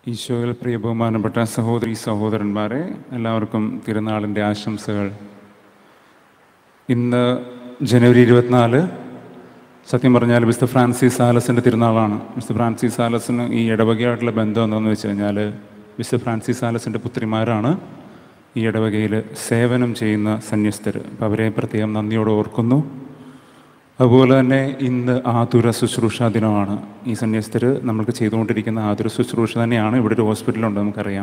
ഈശോയിൽ പ്രിയ ബഹുമാനപ്പെട്ട സഹോദരി സഹോദരന്മാരെ എല്ലാവർക്കും തിരുനാളിൻ്റെ ആശംസകൾ ഇന്ന് ജനുവരി ഇരുപത്തിനാല് സത്യം പറഞ്ഞാൽ മിസ്റ്റർ ഫ്രാൻസിസ് സാലസിൻ്റെ തിരുനാളാണ് മിസ്റ്റർ ഫ്രാൻസിസ് സാലസിന് ഈ ഇടവകയായിട്ടുള്ള ബന്ധം എന്താണെന്ന് വെച്ച് കഴിഞ്ഞാൽ മിസ്റ്റർ ഫ്രാൻസിസ് സാലസിൻ്റെ പുത്രിമാരാണ് ഈ ഇടവകയിൽ സേവനം ചെയ്യുന്ന സന്യസ്തർ അപ്പോൾ അവരെ പ്രത്യേകം നന്ദിയോടെ ഓർക്കുന്നു അതുപോലെ തന്നെ ഇന്ന് ആതുര ശുശ്രൂഷ ദിനമാണ് ഈ സന്യസ്തർ നമ്മൾക്ക് ചെയ്തുകൊണ്ടിരിക്കുന്ന ആതുര ശുശ്രൂഷ തന്നെയാണ് ഇവിടെ ഒരു ഹോസ്പിറ്റലുണ്ട് നമുക്കറിയാം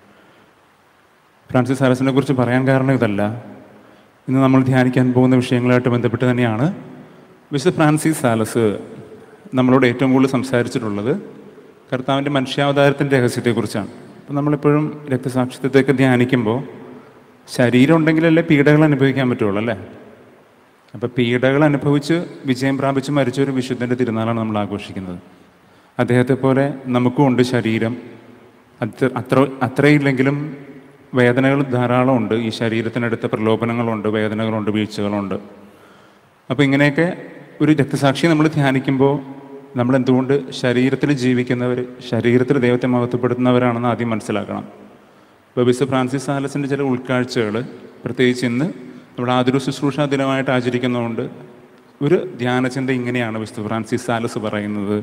ഫ്രാൻസിസ് സാലസിനെ കുറിച്ച് പറയാൻ കാരണം ഇതല്ല ഇന്ന് നമ്മൾ ധ്യാനിക്കാൻ പോകുന്ന വിഷയങ്ങളായിട്ട് ബന്ധപ്പെട്ട് തന്നെയാണ് വിശുദ്ധ ഫ്രാൻസിസ് സാലസ് നമ്മളോട് ഏറ്റവും കൂടുതൽ സംസാരിച്ചിട്ടുള്ളത് കർത്താവിൻ്റെ മനുഷ്യാവതാരത്തിൻ്റെ രഹസ്യത്തെക്കുറിച്ചാണ് അപ്പം നമ്മളിപ്പോഴും രക്തസാക്ഷിത്വത്തെയൊക്കെ ധ്യാനിക്കുമ്പോൾ ശരീരം ഉണ്ടെങ്കിലല്ലേ പീഡകൾ അനുഭവിക്കാൻ പറ്റുള്ളൂ അല്ലേ അപ്പോൾ പീഡകൾ അനുഭവിച്ച് വിജയം പ്രാപിച്ച് മരിച്ച ഒരു വിശുദ്ധൻ്റെ തിരുനാളാണ് നമ്മൾ ആഘോഷിക്കുന്നത് അദ്ദേഹത്തെ പോലെ നമുക്കും ഉണ്ട് ശരീരം അത്ര അത്ര അത്രയില്ലെങ്കിലും വേദനകൾ ധാരാളം ഉണ്ട് ഈ ശരീരത്തിനടുത്ത പ്രലോഭനങ്ങളുണ്ട് വേദനകളുണ്ട് വീഴ്ചകളുണ്ട് അപ്പോൾ ഇങ്ങനെയൊക്കെ ഒരു രക്തസാക്ഷി നമ്മൾ ധ്യാനിക്കുമ്പോൾ നമ്മൾ എന്തുകൊണ്ട് ശരീരത്തിൽ ജീവിക്കുന്നവർ ശരീരത്തിൽ ദൈവത്തെ മഹത്വപ്പെടുത്തുന്നവരാണെന്ന് ആദ്യം മനസ്സിലാക്കണം അപ്പോൾ ബിസ് ഫ്രാൻസിസ് സാലസിൻ്റെ ചില ഉൾക്കാഴ്ചകൾ പ്രത്യേകിച്ച് ഇന്ന് നമ്മൾ ആതുര ശുശ്രൂഷ ദിനമായിട്ട് ആചരിക്കുന്നതുകൊണ്ട് ഒരു ധ്യാനചിന്ത ഇങ്ങനെയാണ് വിശുദ്ധ ഫ്രാൻസിസ് സാലസ് പറയുന്നത്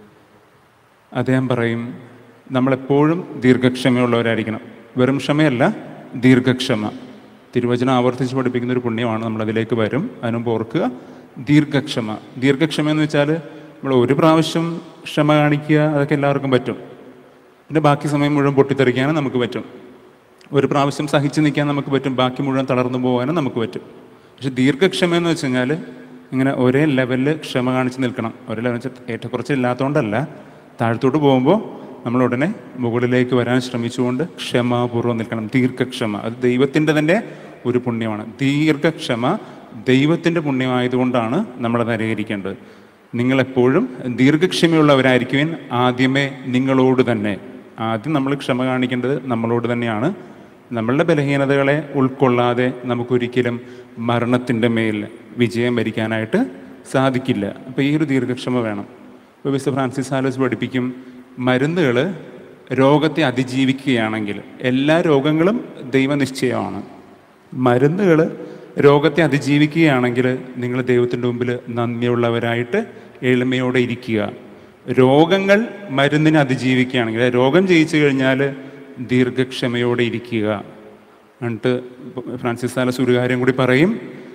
അദ്ദേഹം പറയും നമ്മളെപ്പോഴും ദീർഘക്ഷമയുള്ളവരായിരിക്കണം വെറും ക്ഷമയല്ല ദീർഘക്ഷമ തിരുവചനം ആവർത്തിച്ച് പഠിപ്പിക്കുന്ന ഒരു പുണ്യമാണ് നമ്മൾ അതിലേക്ക് വരും അതിനുമ്പ് ഓർക്കുക ദീർഘക്ഷമ ദീർഘക്ഷമ എന്ന് വെച്ചാൽ നമ്മൾ ഒരു പ്രാവശ്യം ക്ഷമ കാണിക്കുക അതൊക്കെ എല്ലാവർക്കും പറ്റും പിന്നെ ബാക്കി സമയം മുഴുവൻ പൊട്ടിത്തെറിക്കാനും നമുക്ക് പറ്റും ഒരു പ്രാവശ്യം സഹിച്ചു നിൽക്കാൻ നമുക്ക് പറ്റും ബാക്കി മുഴുവൻ തളർന്നു പോകാനും നമുക്ക് പറ്റും പക്ഷെ ദീർഘക്ഷമ എന്ന് വെച്ച് കഴിഞ്ഞാൽ ഇങ്ങനെ ഒരേ ലെവലിൽ ക്ഷമ കാണിച്ച് നിൽക്കണം ഒരേ ലെവൽ വെച്ചാൽ ഏറ്റക്കുറച്ച് ഇല്ലാത്തതുകൊണ്ടല്ല താഴത്തോട്ട് പോകുമ്പോൾ നമ്മൾ ഉടനെ മുകളിലേക്ക് വരാൻ ശ്രമിച്ചുകൊണ്ട് ക്ഷമാപൂർവ്വം നിൽക്കണം ദീർഘക്ഷമ അത് ദൈവത്തിൻ്റെ തന്നെ ഒരു പുണ്യമാണ് ദീർഘക്ഷമ ദൈവത്തിൻ്റെ പുണ്യമായതുകൊണ്ടാണ് നമ്മളത് അനുകരിക്കേണ്ടത് നിങ്ങളെപ്പോഴും ദീർഘക്ഷമയുള്ളവരായിരിക്കുവാൻ ആദ്യമേ നിങ്ങളോട് തന്നെ ആദ്യം നമ്മൾ ക്ഷമ കാണിക്കേണ്ടത് നമ്മളോട് തന്നെയാണ് നമ്മളുടെ ബലഹീനതകളെ ഉൾക്കൊള്ളാതെ നമുക്കൊരിക്കലും മരണത്തിൻ്റെ മേൽ വിജയം വരിക്കാനായിട്ട് സാധിക്കില്ല അപ്പോൾ ഈ ഒരു ദീർഘക്ഷമ വേണം ഇപ്പോൾ വിശുദ്ധ ഫ്രാൻസിസ് സാലോസ് പഠിപ്പിക്കും മരുന്നുകൾ രോഗത്തെ അതിജീവിക്കുകയാണെങ്കിൽ എല്ലാ രോഗങ്ങളും ദൈവനിശ്ചയമാണ് മരുന്നുകൾ രോഗത്തെ അതിജീവിക്കുകയാണെങ്കിൽ നിങ്ങൾ ദൈവത്തിൻ്റെ മുമ്പിൽ നന്ദിയുള്ളവരായിട്ട് എളിമയോടെ ഇരിക്കുക രോഗങ്ങൾ മരുന്നിനെ അതിജീവിക്കുകയാണെങ്കിൽ അതായത് രോഗം ജയിച്ചു കഴിഞ്ഞാൽ ദീർഘക്ഷമയോടെ ഇരിക്കുക എന്നിട്ട് ഫ്രാൻസിസ് സാലസ് ഒരു കാര്യം കൂടി പറയും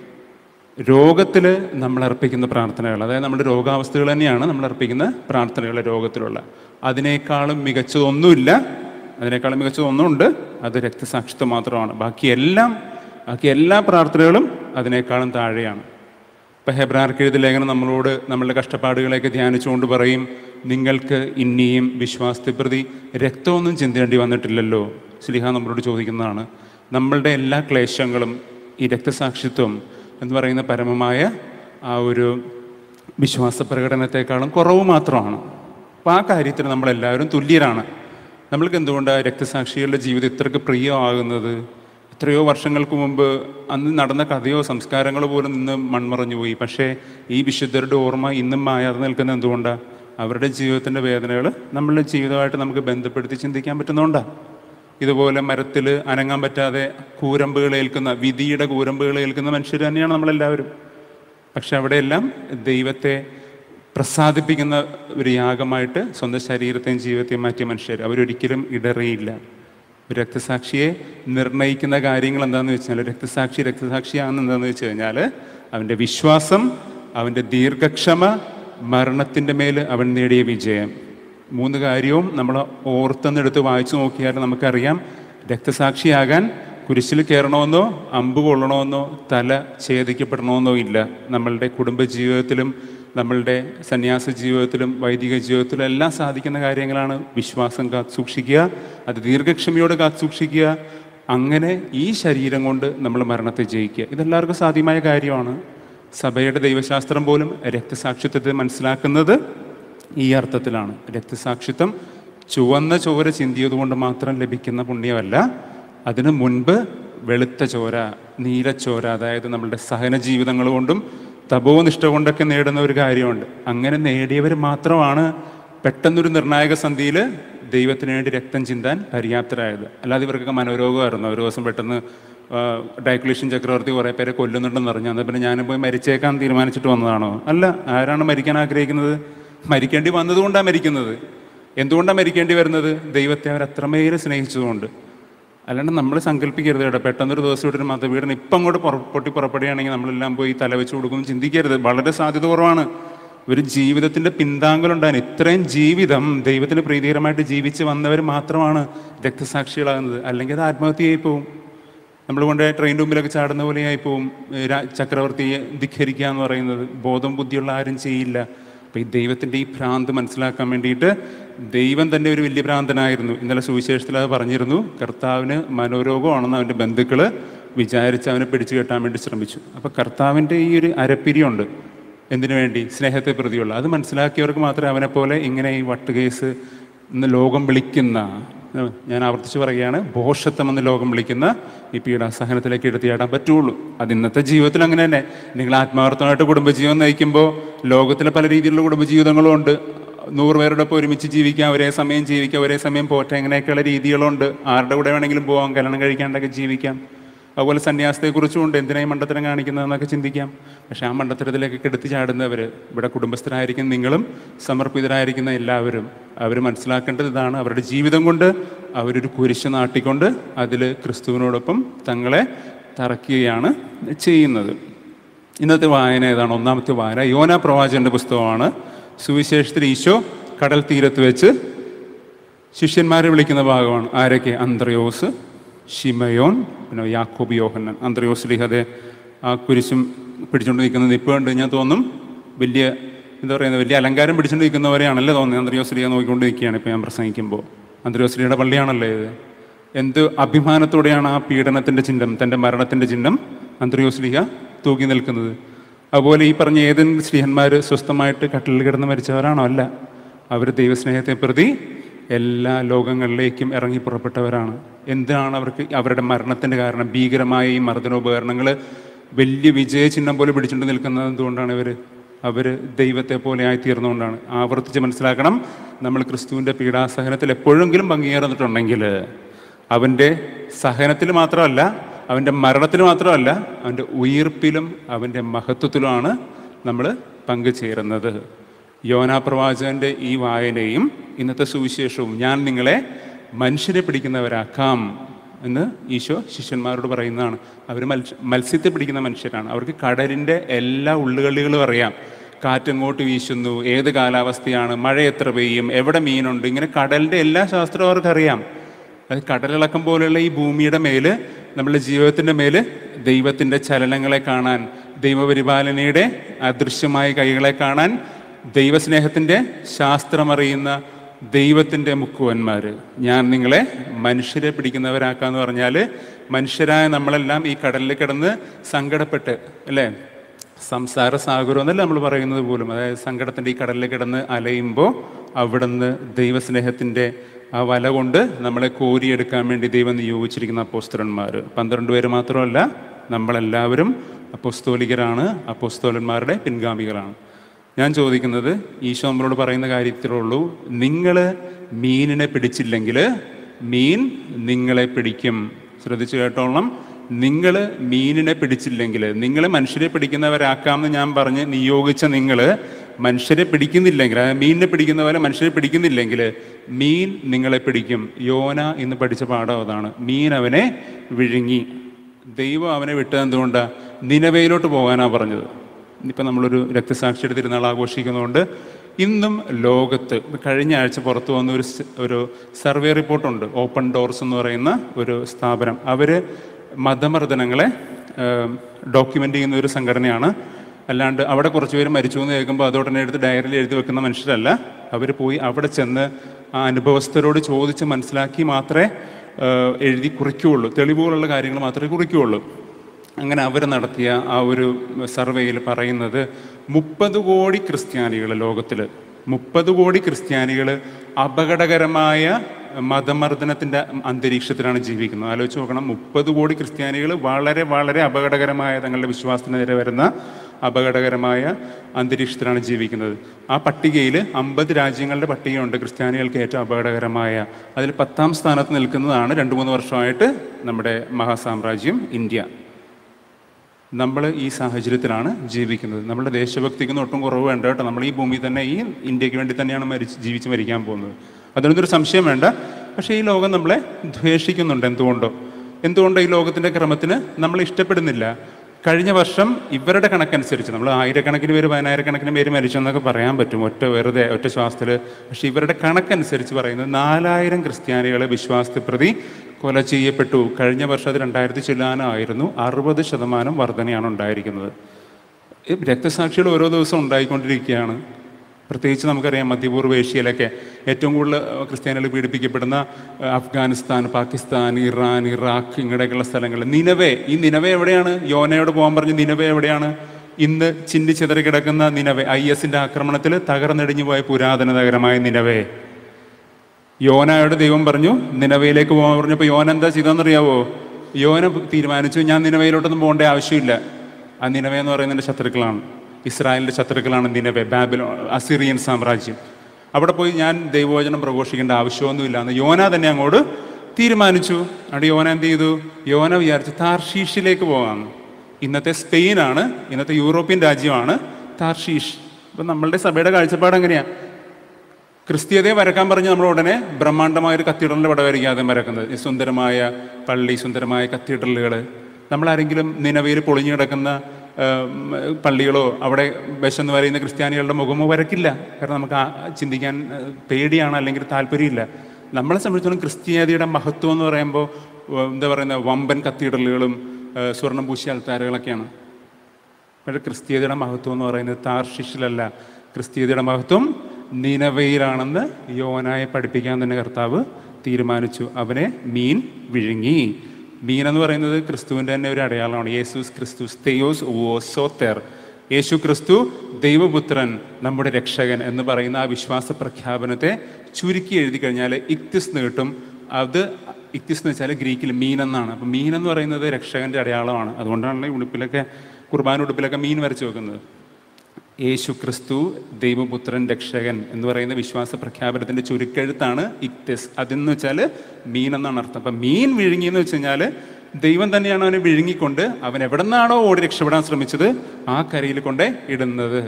രോഗത്തിൽ നമ്മൾ അർപ്പിക്കുന്ന പ്രാർത്ഥനകൾ അതായത് നമ്മുടെ രോഗാവസ്ഥകൾ തന്നെയാണ് നമ്മൾ അർപ്പിക്കുന്ന പ്രാർത്ഥനകൾ രോഗത്തിലുള്ള അതിനേക്കാളും മികച്ചതൊന്നുമില്ല അതിനേക്കാളും മികച്ചതൊന്നുമുണ്ട് അത് രക്തസാക്ഷിത്വം മാത്രമാണ് ബാക്കി എല്ലാം ബാക്കി എല്ലാ പ്രാർത്ഥനകളും അതിനേക്കാളും താഴെയാണ് ഇപ്പം ഹെബ്രാർക്ക് എഴുതി ലേഖനം നമ്മളോട് നമ്മളുടെ കഷ്ടപ്പാടുകളെയൊക്കെ ധ്യാനിച്ചുകൊണ്ട് പറയും നിങ്ങൾക്ക് ഇനിയും വിശ്വാസത്തെ പ്രതി രക്തമൊന്നും ചിന്തേണ്ടി വന്നിട്ടില്ലല്ലോ സ്ലിഹ നമ്മളോട് ചോദിക്കുന്നതാണ് നമ്മളുടെ എല്ലാ ക്ലേശങ്ങളും ഈ രക്തസാക്ഷിത്വം എന്ന് പറയുന്ന പരമമായ ആ ഒരു വിശ്വാസ പ്രകടനത്തെക്കാളും കുറവ് മാത്രമാണ് അപ്പോൾ ആ കാര്യത്തിൽ നമ്മളെല്ലാവരും തുല്യരാണ് നമ്മൾക്ക് എന്തുകൊണ്ടാണ് രക്തസാക്ഷികളുടെ ജീവിതം ഇത്രയ്ക്ക് പ്രിയമാകുന്നത് എത്രയോ വർഷങ്ങൾക്ക് മുമ്പ് അന്ന് നടന്ന കഥയോ സംസ്കാരങ്ങളോ പോലും ഇന്ന് മൺമറഞ്ഞു പോയി പക്ഷേ ഈ വിശുദ്ധരുടെ ഓർമ്മ ഇന്നും മായാതെ നിൽക്കുന്നത് എന്തുകൊണ്ടാണ് അവരുടെ ജീവിതത്തിൻ്റെ വേദനകൾ നമ്മളുടെ ജീവിതമായിട്ട് നമുക്ക് ബന്ധപ്പെടുത്തി ചിന്തിക്കാൻ പറ്റുന്നതുകൊണ്ടാണ് ഇതുപോലെ മരത്തിൽ അനങ്ങാൻ പറ്റാതെ കൂരമ്പുകൾ ഏൽക്കുന്ന വിധിയുടെ കൂരമ്പുകൾ ഏൽക്കുന്ന മനുഷ്യർ തന്നെയാണ് നമ്മളെല്ലാവരും പക്ഷെ അവിടെയെല്ലാം ദൈവത്തെ പ്രസാദിപ്പിക്കുന്ന ഒരു യാഗമായിട്ട് സ്വന്തം ശരീരത്തെയും ജീവിതത്തെയും മാറ്റിയ മനുഷ്യർ അവരൊരിക്കലും ഇടറിയില്ല ഒരു രക്തസാക്ഷിയെ നിർണയിക്കുന്ന കാര്യങ്ങൾ എന്താണെന്ന് വെച്ചാൽ രക്തസാക്ഷി രക്തസാക്ഷിയാണെന്ന് എന്താണെന്ന് വെച്ച് കഴിഞ്ഞാൽ അവൻ്റെ വിശ്വാസം അവൻ്റെ ദീർഘക്ഷമ മരണത്തിൻ്റെ മേൽ അവൻ നേടിയ വിജയം മൂന്ന് കാര്യവും നമ്മൾ ഓർത്തെന്നെടുത്ത് വായിച്ചു നോക്കിയാൽ നമുക്കറിയാം രക്തസാക്ഷിയാകാൻ കുരിശിൽ കയറണമെന്നോ അമ്പ് കൊള്ളണമെന്നോ തല ഛേദിക്കപ്പെടണമെന്നോ ഇല്ല നമ്മളുടെ കുടുംബ ജീവിതത്തിലും നമ്മളുടെ സന്യാസ ജീവിതത്തിലും വൈദിക ജീവിതത്തിലും എല്ലാം സാധിക്കുന്ന കാര്യങ്ങളാണ് വിശ്വാസം കാത്തു സൂക്ഷിക്കുക അത് ദീർഘക്ഷമയോടെ കാത്തു സൂക്ഷിക്കുക അങ്ങനെ ഈ ശരീരം കൊണ്ട് നമ്മൾ മരണത്തെ ജയിക്കുക ഇതെല്ലാവർക്കും സാധ്യമായ കാര്യമാണ് സഭയുടെ ദൈവശാസ്ത്രം പോലും രക്തസാക്ഷിത്വത്തെ മനസ്സിലാക്കുന്നത് ഈ അർത്ഥത്തിലാണ് രക്തസാക്ഷിത്വം ചുവന്ന ചോര ചിന്തിയതുകൊണ്ട് മാത്രം ലഭിക്കുന്ന പുണ്യമല്ല അതിനു മുൻപ് വെളുത്ത ചോര നീലച്ചോര അതായത് നമ്മളുടെ സഹന ജീവിതങ്ങൾ കൊണ്ടും തപോനിഷ്ഠ കൊണ്ടൊക്കെ നേടുന്ന ഒരു കാര്യമുണ്ട് അങ്ങനെ നേടിയവർ മാത്രമാണ് പെട്ടെന്നൊരു നിർണായക സന്ധിയിൽ ദൈവത്തിന് വേണ്ടി രക്തം ചിന്താൻ പര്യാപ്തരായത് അല്ലാതെ ഇവർക്കൊക്കെ മനോരോഗമായിരുന്നു ഒരു ദിവസം പെട്ടെന്ന് ഡയക്ലീഷ്യൻ ചക്രവർത്തി കുറേ പേരെ കൊല്ലുന്നുണ്ടെന്ന് അറിഞ്ഞു എന്നാൽ പിന്നെ ഞാനും പോയി മരിച്ചേക്കാൻ തീരുമാനിച്ചിട്ട് വന്നതാണോ അല്ല ആരാണ് മരിക്കാൻ ആഗ്രഹിക്കുന്നത് മരിക്കേണ്ടി വന്നതുകൊണ്ടാണ് മരിക്കുന്നത് എന്തുകൊണ്ടാണ് മരിക്കേണ്ടി വരുന്നത് ദൈവത്തെ അവർ അത്രമേൽ സ്നേഹിച്ചതുകൊണ്ട് അല്ലാണ്ട് നമ്മൾ സങ്കല്പിക്കരുത് കേട്ടോ പെട്ടെന്നൊരു ദിവസം ഇവിടെ ഒരു മതപീഡനം ഇപ്പം അങ്ങോട്ട് പുറ- പൊട്ടി പുറപ്പെടുകയാണെങ്കിൽ നമ്മളെല്ലാം പോയി തല വെച്ച് കൊടുക്കും ചിന്തിക്കരുത് വളരെ സാധ്യത കുറവാണ് ഒരു ജീവിതത്തിന്റെ പിന്താങ്കലുണ്ടാകാൻ ഇത്രയും ജീവിതം ദൈവത്തിന് പ്രീതികരമായിട്ട് ജീവിച്ച് വന്നവർ മാത്രമാണ് രക്തസാക്ഷികളാകുന്നത് അല്ലെങ്കിൽ അത് ആത്മഹത്യയായി പോവും നമ്മൾ കൊണ്ട് ട്രെയിൻ മുമ്പിലൊക്കെ ചാടുന്ന പോലെയായി പോവും ഏ, രാ- ചക്രവർത്തിയെ ധിഖരിക്കുക എന്ന് പറയുന്നത് ബോധം ബുദ്ധിയുള്ള ആരും ചെയ്യില്ല അപ്പം ഈ ദൈവത്തിൻ്റെ ഈ ഭ്രാന്ത് മനസ്സിലാക്കാൻ വേണ്ടിയിട്ട് ദൈവം തന്നെ ഒരു വലിയ ഭ്രാന്തനായിരുന്നു ഇന്നലെ സുവിശേഷത്തിൽ അത് പറഞ്ഞിരുന്നു കർത്താവിന് മനോരോഗമാണെന്ന് അവൻ്റെ ബന്ധുക്കൾ വിചാരിച്ച് അവനെ പിടിച്ചു കെട്ടാൻ വേണ്ടി ശ്രമിച്ചു അപ്പം കർത്താവിൻ്റെ ഈ ഒരു അരപ്പിരിയുണ്ട് എന്തിനു വേണ്ടി സ്നേഹത്തെ പ്രതിയുള്ള അത് മനസ്സിലാക്കിയവർക്ക് മാത്രമേ അവനെ പോലെ ഇങ്ങനെ ഈ വട്ടുകേസ് ഇന്ന് ലോകം വിളിക്കുന്ന ഏഹ്, ഞാൻ ആവർത്തിച്ച് പറയുകയാണ് ഭോഷത്വം എന്ന് ലോകം വിളിക്കുന്ന ഈ പീഡാസഹനത്തിലേക്ക് എടുത്തിയാടാൻ പറ്റുള്ളൂ അത് ഇന്നത്തെ ജീവിതത്തിൽ അങ്ങനെ തന്നെ നിങ്ങൾ ആത്മാർത്ഥമായിട്ട് കുടുംബജീവൻ നയിക്കുമ്പോൾ ലോകത്തിലെ പല രീതിയിലുള്ള കുടുംബജീവിതങ്ങളും ഉണ്ട് നൂറ് പേരുടെ ഒപ്പം ഒരുമിച്ച് ജീവിക്കാം ഒരേ സമയം ജീവിക്കാം ഒരേ സമയം പോറ്റാം ഇങ്ങനെയൊക്കെയുള്ള രീതികളുണ്ട് ആരുടെ കൂടെ വേണമെങ്കിലും പോകാം കല്യാണം കഴിക്കാണ്ടൊക്കെ ജീവിക്കാം അതുപോലെ സന്യാസത്തെക്കുറിച്ചും ഉണ്ട് എന്തിനായി മണ്ടത്തരം കാണിക്കുന്നതെന്നൊക്കെ ചിന്തിക്കാം പക്ഷെ ആ മണ്ടത്തരത്തിലേക്ക് എടുത്തു ചാടുന്നവർ ഇവിടെ കുടുംബസ്ഥരായിരിക്കുന്ന നിങ്ങളും സമർപ്പിതരായിരിക്കുന്ന എല്ലാവരും അവർ മനസ്സിലാക്കേണ്ടത് ഇതാണ് അവരുടെ ജീവിതം കൊണ്ട് അവരൊരു കുരിശ് നാട്ടിക്കൊണ്ട് അതിൽ ക്രിസ്തുവിനോടൊപ്പം തങ്ങളെ തറയ്ക്കുകയാണ് ചെയ്യുന്നത് ഇന്നത്തെ വായന ഏതാണ് ഒന്നാമത്തെ വായന യോന പ്രവാചകന്റെ പുസ്തകമാണ് സുവിശേഷത്തിൽ ഈശോ കടൽ തീരത്ത് വെച്ച് ശിഷ്യന്മാരെ വിളിക്കുന്ന ഭാഗമാണ് ആരൊക്കെ അന്ത്രയോസ് ഷിമയോൻ പിന്നെ യാക്കോബ് യോഹന്നൻ അന്ത്രയോസ് ലിഹതെ ആ കുരിശും പിടിച്ചുകൊണ്ട് നിൽക്കുന്നത് ഇപ്പോൾ കണ്ടു കഴിഞ്ഞാൽ തോന്നും വലിയ എന്താ പറയുന്നത് വലിയ അലങ്കാരം പിടിച്ചുകൊണ്ട് നിൽക്കുന്നവരെയാണല്ലേ തോന്നുന്നത് അന്ത്രയോസ് ലിഹ നോക്കിക്കൊണ്ട് നിൽക്കുകയാണ് ഇപ്പോൾ ഞാൻ പ്രസംഗിക്കുമ്പോൾ അന്ത്രയോസ് ലിഹയുടെ പള്ളിയാണല്ലേ ഇത് എന്ത് അഭിമാനത്തോടെയാണ് ആ പീഡനത്തിൻ്റെ ചിഹ്നം തൻ്റെ മരണത്തിൻ്റെ ചിഹ്നം അന്ത്രയോസ് ലിഹ തൂക്കി നിൽക്കുന്നത് അതുപോലെ ഈ പറഞ്ഞ ഏതെങ്കിലും സ്ത്രീഹന്മാർ സ്വസ്ഥമായിട്ട് കട്ടിലിൽ കിടന്ന് മരിച്ചവരാണോ അല്ല അവർ ദൈവസ്നേഹത്തെ പ്രതി എല്ലാ ലോകങ്ങളിലേക്കും ഇറങ്ങി പുറപ്പെട്ടവരാണ് എന്താണ് അവർക്ക് അവരുടെ മരണത്തിൻ്റെ കാരണം ഭീകരമായ ഈ മർദ്ദനോപകരണങ്ങൾ വലിയ വിജയചിഹ്നം പോലെ പിടിച്ചുകൊണ്ട് നിൽക്കുന്നത് എന്തുകൊണ്ടാണ് ഇവർ അവർ ദൈവത്തെ പോലെ ആയിത്തീർന്നുകൊണ്ടാണ് ആവർത്തിച്ച് മനസ്സിലാക്കണം നമ്മൾ ക്രിസ്തുവിൻ്റെ പീഡാസഹനത്തിൽ എപ്പോഴെങ്കിലും പങ്കുചേർന്നിട്ടുണ്ടെങ്കിൽ അവൻ്റെ സഹനത്തിൽ മാത്രമല്ല അവൻ്റെ മരണത്തിൽ മാത്രമല്ല അവൻ്റെ ഉയിർപ്പിലും അവൻ്റെ മഹത്വത്തിലുമാണ് നമ്മൾ പങ്കുചേരുന്നത് യോനാ പ്രവാചകന്റെ ഈ വായനയും ഇന്നത്തെ സുവിശേഷവും ഞാൻ നിങ്ങളെ മനുഷ്യരെ പിടിക്കുന്നവരാക്കാം എന്ന് ഈശോ ശിഷ്യന്മാരോട് പറയുന്നതാണ് അവർ മത്സ്യ മത്സ്യത്തെ പിടിക്കുന്ന മനുഷ്യരാണ് അവർക്ക് കടലിൻ്റെ എല്ലാ ഉള്ളുകളികളും അറിയാം കാറ്റെങ്ങോട്ട് വീശുന്നു ഏത് കാലാവസ്ഥയാണ് മഴ എത്ര പെയ്യും എവിടെ മീനുണ്ട് ഇങ്ങനെ കടലിൻ്റെ എല്ലാ ശാസ്ത്രവും അവർക്കറിയാം അത് കടലിളക്കം പോലെയുള്ള ഈ ഭൂമിയുടെ മേല് നമ്മളുടെ ജീവിതത്തിൻ്റെ മേല് ദൈവത്തിൻ്റെ ചലനങ്ങളെ കാണാൻ ദൈവപരിപാലനയുടെ അദൃശ്യമായ കൈകളെ കാണാൻ ദൈവസ്നേഹത്തിൻ്റെ ശാസ്ത്രമറിയുന്ന ദൈവത്തിൻ്റെ മുക്കുവന്മാർ ഞാൻ നിങ്ങളെ മനുഷ്യരെ പിടിക്കുന്നവരാക്കാന്ന് പറഞ്ഞാൽ മനുഷ്യരായ നമ്മളെല്ലാം ഈ കടലിൽ കിടന്ന് സങ്കടപ്പെട്ട് അല്ലേ സംസാര സാഗരം എന്നല്ല നമ്മൾ പറയുന്നത് പോലും അതായത് സങ്കടത്തിൻ്റെ ഈ കടലിൽ കിടന്ന് അലയുമ്പോൾ അവിടുന്ന് ദൈവസ്നേഹത്തിൻ്റെ ആ വല കൊണ്ട് നമ്മളെ കോരിയെടുക്കാൻ വേണ്ടി ദൈവം നിയോഗിച്ചിരിക്കുന്ന അപ്പോസ്തലന്മാർ പന്ത്രണ്ട് പേര് മാത്രമല്ല നമ്മളെല്ലാവരും അപ്പോസ്തോലികരാണ് അപ്പോസ്തോലന്മാരുടെ പിൻഗാമികളാണ് ഞാൻ ചോദിക്കുന്നത് ഈശോ നമ്മളോട് പറയുന്ന കാര്യത്തിലേ ഉള്ളൂ നിങ്ങൾ മീനിനെ പിടിച്ചില്ലെങ്കിൽ മീൻ നിങ്ങളെ പിടിക്കും ശ്രദ്ധിച്ചു കേട്ടോളണം നിങ്ങൾ മീനിനെ പിടിച്ചില്ലെങ്കിൽ നിങ്ങൾ മനുഷ്യരെ പിടിക്കുന്നവരാക്കാമെന്ന് ഞാൻ പറഞ്ഞ് നിയോഗിച്ച നിങ്ങൾ മനുഷ്യരെ പിടിക്കുന്നില്ലെങ്കിൽ അതായത് മീനിനെ പിടിക്കുന്ന പോലെ മനുഷ്യരെ പിടിക്കുന്നില്ലെങ്കിൽ മീൻ നിങ്ങളെ പിടിക്കും യോന എന്ന് പഠിച്ച പാഠം അതാണ് മീൻ അവനെ വിഴുങ്ങി ദൈവം അവനെ വിട്ടത് എന്തുകൊണ്ടാണ് നിലവയിലോട്ട് പോകാനാണ് പറഞ്ഞത് ഇപ്പം നമ്മളൊരു രക്തസാക്ഷിയുടെ തിരുനാൾ ആഘോഷിക്കുന്നതുകൊണ്ട് ഇന്നും ലോകത്ത് കഴിഞ്ഞ ആഴ്ച പുറത്തു വന്ന ഒരു സ്- ഒരു സർവേ റിപ്പോർട്ടുണ്ട് ഓപ്പൺ ഡോർസ് എന്ന് പറയുന്ന ഒരു സ്ഥാപനം അവർ മതമർദ്ദനങ്ങളെ ഡോക്യുമെൻ്റ് ചെയ്യുന്ന ഒരു സംഘടനയാണ് അല്ലാണ്ട് അവിടെ കുറച്ച് പേര് മരിച്ചു എന്ന് കേൾക്കുമ്പോൾ അതോടനെ എടുത്ത് ഡയറിയിൽ എഴുതി വെക്കുന്ന മനുഷ്യരല്ല അവർ പോയി അവിടെ ചെന്ന് ആ അനുഭവസ്ഥരോട് ചോദിച്ച് മനസ്സിലാക്കി മാത്രമേ ഏഹ്, എഴുതി കുറിക്കുകയുള്ളൂ തെളിവുകളുള്ള കാര്യങ്ങൾ മാത്രമേ കുറിക്കുകയുള്ളൂ അങ്ങനെ അവർ നടത്തിയ ആ ഒരു സർവേയിൽ പറയുന്നത് മുപ്പത് കോടി ക്രിസ്ത്യാനികൾ ലോകത്തിൽ മുപ്പത് കോടി ക്രിസ്ത്യാനികൾ അപകടകരമായ മതമർദ്ദനത്തിൻ്റെ അന്തരീക്ഷത്തിലാണ് ജീവിക്കുന്നത് ആലോചിച്ച് നോക്കണം മുപ്പത് കോടി ക്രിസ്ത്യാനികൾ വളരെ വളരെ അപകടകരമായ തങ്ങളുടെ വിശ്വാസത്തിനെതിരെ വരുന്ന അപകടകരമായ അന്തരീക്ഷത്തിലാണ് ജീവിക്കുന്നത് ആ പട്ടികയിൽ അമ്പത് രാജ്യങ്ങളുടെ പട്ടികയുണ്ട് ക്രിസ്ത്യാനികൾക്ക് ഏറ്റവും അപകടകരമായ അതിൽ പത്താം സ്ഥാനത്ത് നിൽക്കുന്നതാണ് രണ്ട് മൂന്ന് വർഷമായിട്ട് നമ്മുടെ മഹാസാമ്രാജ്യം ഇന്ത്യ നമ്മൾ ഈ സാഹചര്യത്തിലാണ് ജീവിക്കുന്നത് നമ്മുടെ ദേശഭക്തിക്കൊന്നും ഒട്ടും കുറവ് വേണ്ട കേട്ടോ നമ്മൾ ഈ ഭൂമിയിൽ തന്നെ ഈ ഇന്ത്യക്ക് വേണ്ടി തന്നെയാണ് മരിച്ച് ജീവിച്ച് മരിക്കാൻ പോകുന്നത് അതിനൊന്നൊരു സംശയം വേണ്ട പക്ഷേ ഈ ലോകം നമ്മളെ ദ്വേഷിക്കുന്നുണ്ട് എന്തുകൊണ്ടോ എന്തുകൊണ്ടോ ഈ ലോകത്തിൻ്റെ ക്രമത്തിന് നമ്മൾ ഇഷ്ടപ്പെടുന്നില്ല കഴിഞ്ഞ വർഷം ഇവരുടെ കണക്കനുസരിച്ച് നമ്മൾ ആയിരക്കണക്കിന് പേര് പതിനായിരക്കണക്കിന് പേര് മരിച്ചെന്നൊക്കെ പറയാൻ പറ്റും ഒറ്റ വെറുതെ ഒറ്റ ശ്വാസത്തിൽ പക്ഷെ ഇവരുടെ കണക്കനുസരിച്ച് പറയുന്നത് നാലായിരം ക്രിസ്ത്യാനികളെ വിശ്വാസത്തെ പ്രതി കൊല ചെയ്യപ്പെട്ടു കഴിഞ്ഞ വർഷം അത് രണ്ടായിരത്തി ചില്ലാനായിരുന്നു അറുപത് ശതമാനം വർധനയാണ് ഉണ്ടായിരിക്കുന്നത് ഈ രക്തസാക്ഷികൾ ഓരോ ദിവസവും ഉണ്ടായിക്കൊണ്ടിരിക്കുകയാണ് പ്രത്യേകിച്ച് നമുക്കറിയാം മധ്യപൂർവ്വ ഏഷ്യയിലൊക്കെ ഏറ്റവും കൂടുതൽ ക്രിസ്ത്യാനികൾ പീഡിപ്പിക്കപ്പെടുന്ന അഹ്, അഫ്ഗാനിസ്ഥാൻ പാകിസ്ഥാൻ ഇറാൻ ഇറാഖ് ഇങ്ങനെയൊക്കെയുള്ള സ്ഥലങ്ങൾ നിലവേ ഈ നിലവേ എവിടെയാണ് യോനയോട് പോകാൻ പറഞ്ഞ് നിലവേ എവിടെയാണ് ഇന്ന് ചിന്തി ചിതറി കിടക്കുന്ന നിലവേ ഐ എസിന്റെ ആക്രമണത്തിൽ തകർന്നടിഞ്ഞു പോയ പുരാതന നഗരമായ നിലവേ യോനയോട് ദൈവം പറഞ്ഞു നിലവയിലേക്ക് പോകാൻ പറഞ്ഞപ്പോൾ യോന എന്താ ചെയ്തതെന്നറിയാവോ യോന തീരുമാനിച്ചു ഞാൻ നിലവയിലോട്ടൊന്നും പോകേണ്ട ആവശ്യമില്ല ആ നിലവ എന്ന് പറയുന്നതിൻ്റെ ശത്രുക്കളാണ് ഇസ്രായേലിൻ്റെ ശത്രുക്കളാണ് നിലവെ ബാബിലോ അസിറിയൻ സാമ്രാജ്യം അവിടെ പോയി ഞാൻ ദൈവവചനം പ്രഘോഷിക്കേണ്ട ആവശ്യമൊന്നുമില്ല എന്ന് യോന തന്നെ അങ്ങോട്ട് തീരുമാനിച്ചു അവിടെ യോന എന്ത് ചെയ്തു യോന വിചാരിച്ചു താർഷീഷിലേക്ക് പോകാമെന്ന് ഇന്നത്തെ സ്പെയിനാണ് ഇന്നത്തെ യൂറോപ്യൻ രാജ്യമാണ് താർഷീഷ് അപ്പം നമ്മളുടെ സഭയുടെ കാഴ്ചപ്പാട് എങ്ങനെയാണ് ക്രിസ്തീയതയെ വരക്കാൻ പറഞ്ഞ് നമ്മൾ ഉടനെ ബ്രഹ്മാണ്ഡമായ ഒരു കത്തീഡ്രലിൻ്റെ പടം വരയ്ക്കാതെ വരക്കുന്നത് ഈ സുന്ദരമായ പള്ളി സുന്ദരമായ കത്തീഡ്രലുകൾ നമ്മളാരെങ്കിലും നിലവയിൽ പൊളിഞ്ഞു കിടക്കുന്ന ഉം, പള്ളികളോ അവിടെ വിശന്ന് വരയുന്ന ക്രിസ്ത്യാനികളുടെ മുഖമോ വരക്കില്ല കാരണം നമുക്ക് ആ ചിന്തിക്കാൻ ഏഹ്, പേടിയാണ് അല്ലെങ്കിൽ താല്പര്യമില്ല നമ്മളെ സംബന്ധിച്ചിടത്തോളം ക്രിസ്ത്യാനിയുടെ മഹത്വം എന്ന് പറയുമ്പോൾ ഉം, എന്താ പറയുന്ന വമ്പൻ കത്തീഡ്രലുകളും ഏഹ്, സ്വർണ്ണം പൂശിയ അൽത്താരകളൊക്കെയാണ് പക്ഷേ ക്രിസ്തീയതയുടെ മഹത്വം എന്ന് പറയുന്നത് താർഷിഷിലല്ല ക്രിസ്തീയതയുടെ മഹത്വം നിനവയിലാണെന്ന് യോനായെ പഠിപ്പിക്കാൻ തന്നെ കർത്താവ് തീരുമാനിച്ചു അവനെ മീൻ വിഴുങ്ങി മീൻ എന്ന് പറയുന്നത് ക്രിസ്തുവിൻ്റെ തന്നെ ഒരു അടയാളമാണ് യേസുസ് ക്രിസ്തുസ് തെയോസ് ഓസോത്തേർ യേശു ക്രിസ്തു ദൈവപുത്രൻ നമ്മുടെ രക്ഷകൻ എന്ന് പറയുന്ന ആ വിശ്വാസ പ്രഖ്യാപനത്തെ ചുരുക്കി എഴുതി കഴിഞ്ഞാൽ ഇക്തിസ് എന്ന് കിട്ടും അത് ഇക്തിസ് എന്ന് വെച്ചാൽ ഗ്രീക്കിൽ മീൻ എന്നാണ് അപ്പം മീൻ എന്ന് പറയുന്നത് രക്ഷകന്റെ അടയാളമാണ് അതുകൊണ്ടാണല്ലോ ഈ ഉടുപ്പിലൊക്കെ കുർബാന ഉടുപ്പിലൊക്കെ മീൻ വരച്ചു വെക്കുന്നത് യേശു ക്രിസ്തു ദൈവപുത്രൻ രക്ഷകൻ എന്ന് പറയുന്ന വിശ്വാസ പ്രഖ്യാപനത്തിന്റെ ചുരുക്കെഴുത്താണ് ഇക്തിസ് അതെന്ന് വെച്ചാൽ മീൻ എന്നാണ് അർത്ഥം അപ്പം മീൻ വിഴുങ്ങി എന്ന് വെച്ച് കഴിഞ്ഞാൽ ദൈവം തന്നെയാണ് അവനെ വിഴുങ്ങിക്കൊണ്ട് അവൻ എവിടെ നിന്നാണോ ഓടി രക്ഷപ്പെടാൻ ശ്രമിച്ചത് ആ കരയിൽ കൊണ്ട് ഇടുന്നത്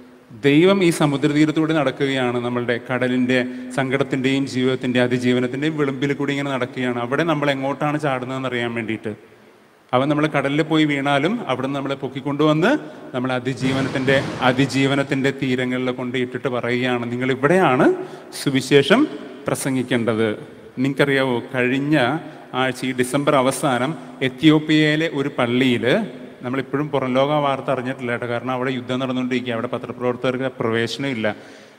ദൈവം ഈ സമുദ്രതീരത്തൂടെ നടക്കുകയാണ് നമ്മളുടെ കടലിൻ്റെ സങ്കടത്തിൻ്റെയും ജീവിതത്തിൻ്റെ അതിജീവനത്തിൻ്റെയും വിളിമ്പിൽ കൂടി ഇങ്ങനെ നടക്കുകയാണ് അവിടെ നമ്മൾ എങ്ങോട്ടാണ് ചാടുന്നതെന്ന് അറിയാൻ വേണ്ടിയിട്ട് അവൻ നമ്മൾ കടലിൽ പോയി വീണാലും അവിടെ നിന്ന് നമ്മളെ പൊക്കിക്കൊണ്ടുവന്ന് നമ്മൾ അതിജീവനത്തിൻ്റെ അതിജീവനത്തിൻ്റെ തീരങ്ങളിൽ കൊണ്ട് ഇട്ടിട്ട് പറയുകയാണ് നിങ്ങൾ ഇവിടെയാണ് സുവിശേഷം പ്രസംഗിക്കേണ്ടത് നിങ്ങൾക്കറിയാവോ കഴിഞ്ഞ ആഴ്ച ഈ ഡിസംബർ അവസാനം എത്യോപ്യയിലെ ഒരു പള്ളിയിൽ നമ്മളിപ്പോഴും പുറം ലോക വാർത്ത അറിഞ്ഞിട്ടില്ല കേട്ടോ കാരണം അവിടെ യുദ്ധം നടന്നുകൊണ്ടിരിക്കുക അവിടെ പത്രപ്രവർത്തകർക്ക് പ്രവേശനമില്ല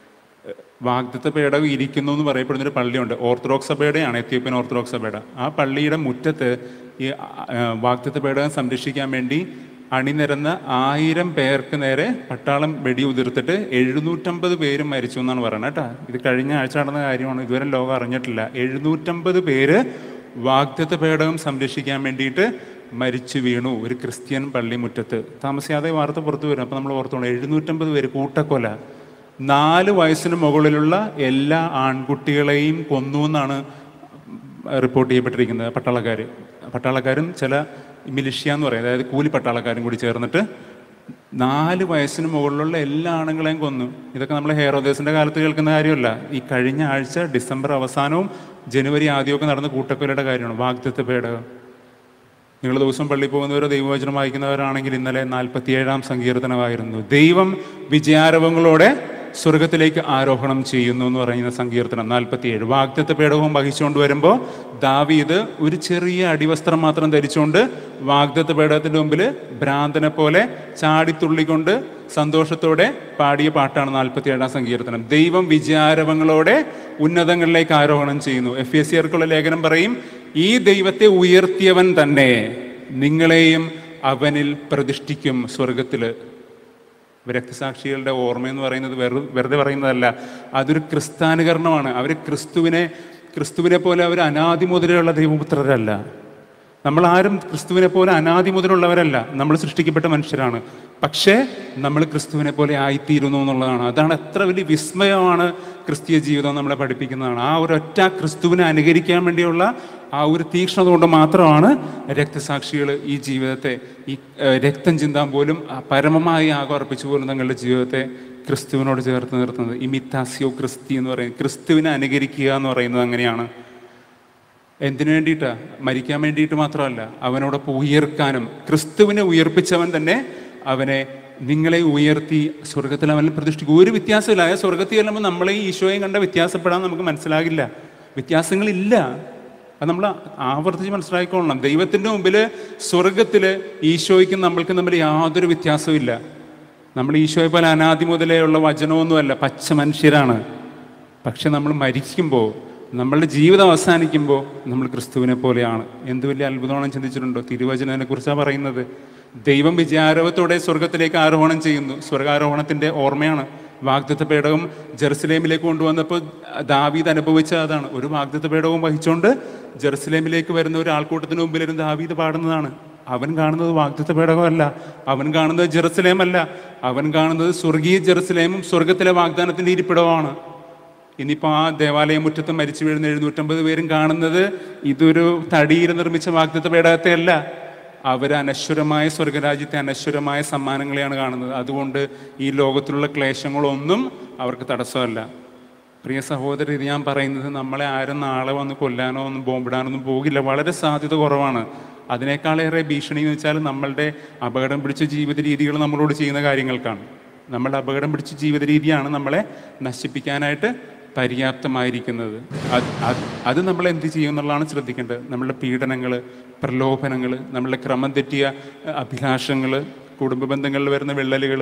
വാഗ്ദത്ത പേടകം ഇരിക്കുന്നു എന്ന് പറയപ്പെടുന്ന ഒരു പള്ളിയുണ്ട് ഓർത്തഡോക്സ് സഭയുടെയാണ് എത്യോപ്യൻ ഓർത്തഡോക്സ് സഭയുടെ ആ പള്ളിയുടെ മുറ്റത്ത് ഈ വാഗ്ദത്ത പേടകം സംരക്ഷിക്കാൻ വേണ്ടി അണിനിരന്ന ആയിരം പേർക്ക് നേരെ പട്ടാളം വെടി ഉതിർത്തിട്ട് എഴുന്നൂറ്റമ്പത് പേരും മരിച്ചു എന്നാണ് പറയുന്നത് കേട്ടോ ഇത് കഴിഞ്ഞ ആഴ്ച നടന്ന കാര്യമാണ് ഇതുവരെ ലോകം അറിഞ്ഞിട്ടില്ല എഴുന്നൂറ്റമ്പത് പേര് വാഗ്ദത്ത പേടകം സംരക്ഷിക്കാൻ വേണ്ടിയിട്ട് മരിച്ചു വീണു ഒരു ക്രിസ്ത്യൻ പള്ളി മുറ്റത്ത് താമസിയാതെ ഈ വാർത്ത പുറത്തു വരും അപ്പം നമ്മൾ ഓർത്തോളൂ എഴുന്നൂറ്റമ്പത് പേര് കൂട്ടക്കൊല നാല് വയസ്സിന് മുകളിലുള്ള എല്ലാ ആൺകുട്ടികളെയും കൊന്നു എന്നാണ് റിപ്പോർട്ട് ചെയ്യപ്പെട്ടിരിക്കുന്നത് പട്ടാളക്കാർ പട്ടാളക്കാരും ചില മിലിഷ്യ എന്ന് പറയും അതായത് കൂലി പട്ടാളക്കാരും കൂടി ചേർന്നിട്ട് നാല് വയസ്സിന് മുകളിലുള്ള എല്ലാ ആണുങ്ങളെയും കൊന്നു ഇതൊക്കെ നമ്മൾ ഹെയറോദേസിന്റെ കാലത്ത് കേൾക്കുന്ന കാര്യമല്ല ഈ കഴിഞ്ഞ ആഴ്ച ഡിസംബർ അവസാനവും ജനുവരി ആദ്യമൊക്കെ നടന്ന കൂട്ടക്കൊലയുടെ കാര്യമാണ് വാഗ്ദത്ത പേടകം നിങ്ങൾ ദിവസം പള്ളിയിൽ പോകുന്നവരോ ദൈവവചനം വായിക്കുന്നവരാണെങ്കിൽ ഇന്നലെ നാൽപ്പത്തിയേഴാം സങ്കീർത്തനമായിരുന്നു ദൈവം വിജയാരവങ്ങളോടെ സ്വർഗത്തിലേക്ക് ആരോഹണം ചെയ്യുന്നു എന്ന് പറയുന്ന സങ്കീർത്തനം നാൽപ്പത്തിയേഴ് വാഗ്ദത്ത പേടകവും വഹിച്ചുകൊണ്ട് വരുമ്പോൾ ദാവീദ് ഒരു ചെറിയ അടിവസ്ത്രം മാത്രം ധരിച്ചുകൊണ്ട് വാഗ്ദത്ത പേടകത്തിന്റെ മുമ്പിൽ ഭ്രാന്തനെ പോലെ ചാടിത്തുള്ളിക്കൊണ്ട് സന്തോഷത്തോടെ പാടിയ പാട്ടാണ് നാൽപ്പത്തിയേഴാം സങ്കീർത്തനം ദൈവം വിജയാരവങ്ങളോടെ ഉന്നതങ്ങളിലേക്ക് ആരോഹണം ചെയ്യുന്നു എഫ് എസ് സിയർക്കുള്ള ലേഖനം പറയും ഈ ദൈവത്തെ ഉയർത്തിയവൻ തന്നെ നിങ്ങളെയും അവനിൽ പ്രതിഷ്ഠിക്കും സ്വർഗത്തില് രക്തസാക്ഷികളുടെ ഓർമ്മ എന്ന് പറയുന്നത് വെറു വെറുതെ പറയുന്നതല്ല അതൊരു ക്രിസ്താനുകരണമാണ് അവർ ക്രിസ്തുവിനെ ക്രിസ്തുവിനെ പോലെ അവർ അനാദി മുതലുള്ള ദൈവപുത്രരല്ല നമ്മൾ ആരും ക്രിസ്തുവിനെ പോലെ അനാദി മുതലുള്ളവരല്ല നമ്മൾ സൃഷ്ടിക്കപ്പെട്ട മനുഷ്യരാണ് പക്ഷേ നമ്മൾ ക്രിസ്തുവിനെ പോലെ ആയിത്തീരുന്നു എന്നുള്ളതാണ് അതാണ് എത്ര വലിയ വിസ്മയമാണ് ക്രിസ്തീയ ജീവിതം നമ്മളെ പഠിപ്പിക്കുന്നതാണ് ആ ഒരൊറ്റ ക്രിസ്തുവിനെ അനുകരിക്കാൻ വേണ്ടിയുള്ള ആ ഒരു തീക്ഷ്ണത കൊണ്ട് മാത്രമാണ് രക്തസാക്ഷികൾ ഈ ജീവിതത്തെ ഈ ഏഹ്, രക്തം ചിന്താൻ പോലും ആ പരമമായി ആകെ അർപ്പിച്ചു പോലും തങ്ങളുടെ ജീവിതത്തെ ക്രിസ്തുവിനോട് ചേർത്ത് നിർത്തുന്നത് ഈ മിത്താസിയോ ക്രിസ്തി എന്ന് പറയുന്നത് ക്രിസ്തുവിനെ അനുകരിക്കുക എന്ന് പറയുന്നത് അങ്ങനെയാണ് എന്തിനു വേണ്ടിയിട്ടാ മരിക്കാൻ വേണ്ടിയിട്ട് മാത്രമല്ല അവനോടൊപ്പം ഉയർക്കാനും ക്രിസ്തുവിനെ ഉയർപ്പിച്ചവൻ തന്നെ അവനെ നിങ്ങളെ ഉയർത്തി സ്വർഗത്തിൽ അവനിൽ പ്രതിഷ്ഠിക്കും ഒരു വ്യത്യാസമില്ല ആ സ്വർഗത്തിൽ ചെല്ലുമ്പോൾ നമ്മളെ ഈ ഈശോയും കണ്ട വ്യത്യാസപ്പെടാൻ നമുക്ക് മനസ്സിലാകില്ല വ്യത്യാസങ്ങളില്ല അത് നമ്മൾ ആവർത്തിച്ച് മനസ്സിലാക്കിക്കൊള്ളണം ദൈവത്തിൻ്റെ മുമ്പിൽ സ്വർഗത്തിൽ ഈശോയ്ക്കും നമ്മൾക്കും തമ്മിൽ യാതൊരു വ്യത്യാസവും ഇല്ല നമ്മൾ ഈശോയെ പോലെ അനാദി മുതലേ ഉള്ള വചനമൊന്നുമല്ല പച്ച മനുഷ്യരാണ് പക്ഷെ നമ്മൾ മരിക്കുമ്പോൾ നമ്മളുടെ ജീവിതം അവസാനിക്കുമ്പോൾ നമ്മൾ ക്രിസ്തുവിനെ പോലെയാണ് എന്ത് വലിയ അത്ഭുതമാണ് ചിന്തിച്ചിട്ടുണ്ടോ തിരുവചനത്തിനെ കുറിച്ചാണ് പറയുന്നത് ദൈവം വിജയാരവത്തോടെ സ്വർഗത്തിലേക്ക് ആരോഹണം ചെയ്യുന്നു സ്വർഗാരോഹണത്തിന്റെ ഓർമ്മയാണ് വാഗ്ദത്ത പേടകം ജെറുസലേമിലേക്ക് കൊണ്ടുവന്നപ്പോൾ ദാവീദ് അനുഭവിച്ച അതാണ് ഒരു വാഗ്ദത്ത പേടകവും വഹിച്ചുകൊണ്ട് ജെറുസലേമിലേക്ക് വരുന്ന ഒരു ആൾക്കൂട്ടത്തിന് മുമ്പിലിരുന്ന് ദാവീദ് പാടുന്നതാണ് അവൻ കാണുന്നത് വാഗ്ദത്ത പേടകമല്ല അവൻ കാണുന്നത് ജെറുസലേം അല്ല അവൻ കാണുന്നത് സ്വർഗീയ ജെറുസലേമും സ്വർഗത്തിലെ വാഗ്ദാനത്തിന്റെ ഇരിപ്പിടവുമാണ് ഇനിയിപ്പോൾ ആ ദേവാലയ മുറ്റത്ത് മരിച്ചു വീഴുന്ന എഴുന്നൂറ്റമ്പത് പേരും കാണുന്നത് ഇതൊരു തടിയിൽ നിർമ്മിച്ച വാഗ്ദത്ത പേടകത്തെ അല്ല അവർ അനശ്വരമായ സ്വർഗരാജ്യത്തെ അനശ്വരമായ സമ്മാനങ്ങളെയാണ് കാണുന്നത് അതുകൊണ്ട് ഈ ലോകത്തിലുള്ള ക്ലേശങ്ങളൊന്നും അവർക്ക് തടസ്സമല്ല പ്രിയ സഹോദരർ ഇത് ഞാൻ പറയുന്നത് നമ്മളെ ആരും നാളെ വന്ന് കൊല്ലാനോ ഒന്നും ബോംബിടാനോ ഒന്നും പോകില്ല വളരെ സാധ്യത കുറവാണ് അതിനേക്കാളേറെ ഭീഷണി എന്ന് വെച്ചാൽ നമ്മളുടെ അപകടം പിടിച്ച ജീവിത രീതികൾ നമ്മളോട് ചെയ്യുന്ന കാര്യങ്ങൾക്കാണ് നമ്മളുടെ അപകടം പിടിച്ച ജീവിത രീതിയാണ് നമ്മളെ നശിപ്പിക്കാനായിട്ട് പര്യാപ്തമായിരിക്കുന്നത് അത് അത് അത് നമ്മൾ എന്ത് ചെയ്യും എന്നുള്ളതാണ് ശ്രദ്ധിക്കേണ്ടത് നമ്മളുടെ പീഡനങ്ങൾ പ്രലോഭനങ്ങൾ നമ്മളുടെ ക്രമം തെറ്റിയ അഭിലാഷങ്ങൾ കുടുംബ ബന്ധങ്ങളിൽ വരുന്ന വിള്ളലുകൾ